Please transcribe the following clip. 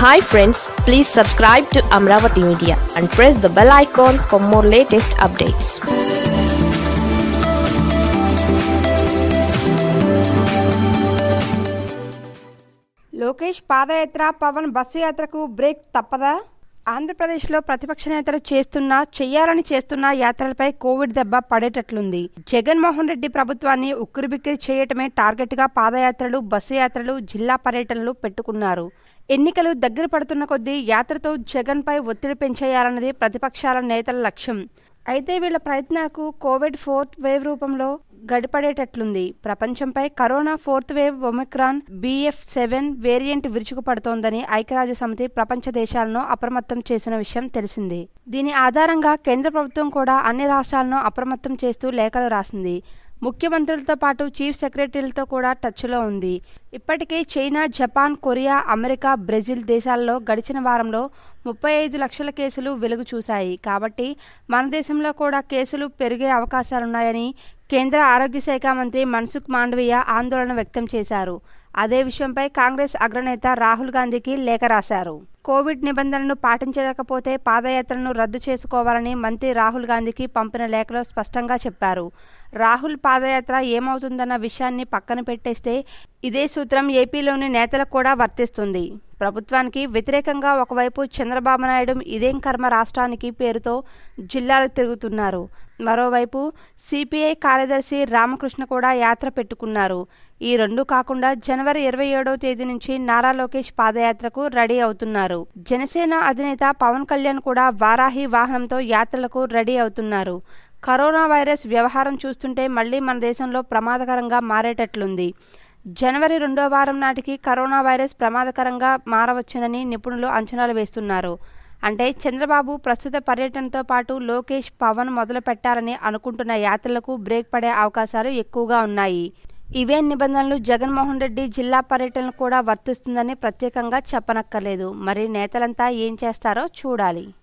hi friends please subscribe to Amaravati media and press the bell icon for more latest updates Lokesh padayatra Pavan bus యాత్రకు break తప్పదా ఆంధ్రప్రదేశ్లో ప్రతిపక్ష నేతలు చేస్తున్న చెయ్యాలని చేస్తున్న యాత్రలపై కోవిడ్ దెబ్బ పడేటట్లుంది జగన్మోహన్ రెడ్డి ప్రభుత్వాన్ని ఉక్కిరిబిక్కిరి చేయటమే టార్గెట్గా పాదయాత్రలు బస్సు యాత్రలు జిల్లా పర్యటనలు పెట్టుకున్నారు ఎన్నికలు దగ్గర పడుతున్న కొద్దీ యాత్రతో జగన్పై ఒత్తిడి పెంచేయాలన్నది ప్రతిపక్షాల నేతల లక్ష్యం అయితే వీళ్ళ ప్రయత్నాలకు కోవిడ్ ఫోర్త్ వేవ్ రూపంలో గడిపడేటట్లుంది ప్రపంచంపై corona fourth wave Omicron BF seven variant విరుచుకుపడుతోందని ఐక్యరాజ్య సమితి ప్రపంచ దేశాలను అప్రమత్తం చేసిన విషయం తెలిసిందే దీని ఆధారంగా కేంద్ర ప్రభుత్వం కూడా అన్ని రాష్ట్రాలను అప్రమత్తం చేస్తూ లేఖలు రాసింది ముఖ్యమంత్రులతో పాటు చీఫ్ సెక్రటరీలతో కూడా టచ్లో ఉంది ఇప్పటికే China Japan Korea America Brazil దేశాల్లో గడిచిన వారంలో ముప్పై ఐదు లక్షల కేసులు వెలుగు చూశాయి కాబట్టి మన దేశంలో కూడా కేసులు పెరిగే అవకాశాలున్నాయని కేంద్ర ఆరోగ్య శాఖ మంత్రి మన్సుఖ్ మాండవీయ ఆందోళన వ్యక్తం చేశారు అదే విషయంపై కాంగ్రెస్ అగ్రనేత రాహుల్ గాంధీకి లేఖ రాశారు కోవిడ్ నిబంధనలను పాటించలేకపోతే పాదయాత్రను రద్దు చేసుకోవాలని మంత్రి రాహుల్ గాంధీకి పంపిన లేఖలో స్పష్టంగా చెప్పారు రాహుల్ పాదయాత్ర ఏమవుతుందన్న విషయాన్ని పక్కన పెట్టేస్తే ఇదే సూత్రం ఏపీలోని నేతలకు కూడా వర్తిస్తుంది ప్రభుత్వానికి వ్యతిరేకంగా ఒకవైపు చంద్రబాబు నాయుడు ఇదేం కర్మ రాష్ట్రానికి పేరుతో జిల్లాలు తిరుగుతున్నారు మరోవైపు సిపిఐ కార్యదర్శి రామకృష్ణ కూడా యాత్ర పెట్టుకున్నారు ఈ రెండు కాకుండా జనవరి ఇరవై ఏడవ తేదీ నుంచి నారా లోకేష్ పాదయాత్రకు రెడీ అవుతున్నారు జనసేన అధినేత పవన్ కళ్యాణ్ కూడా వారాహి వాహనంతో యాత్రలకు రెడీ అవుతున్నారు కరోనా వైరస్ వ్యవహారం చూస్తుంటే మళ్లీ మన దేశంలో ప్రమాదకరంగా మారేటట్లుంది జనవరి రెండో వారం నాటికి కరోనా వైరస్ ప్రమాదకరంగా మారవచ్చునని నిపుణులు అంచనాలు వేస్తున్నారు అంటే చంద్రబాబు ప్రస్తుత పర్యటనతో పాటు లోకేష్ పవన్ మొదలు పెట్టాలని అనుకుంటున్న యాత్రలకు బ్రేక్ పడే అవకాశాలు ఎక్కువగా ఉన్నాయి ఇవే నిబంధనలు జగన్మోహన్ రెడ్డి జిల్లా పర్యటనలు కూడా వర్తిస్తుందని ప్రత్యేకంగా చెప్పనక్కర్లేదు మరి నేతలంతా ఏం చేస్తారో చూడాలి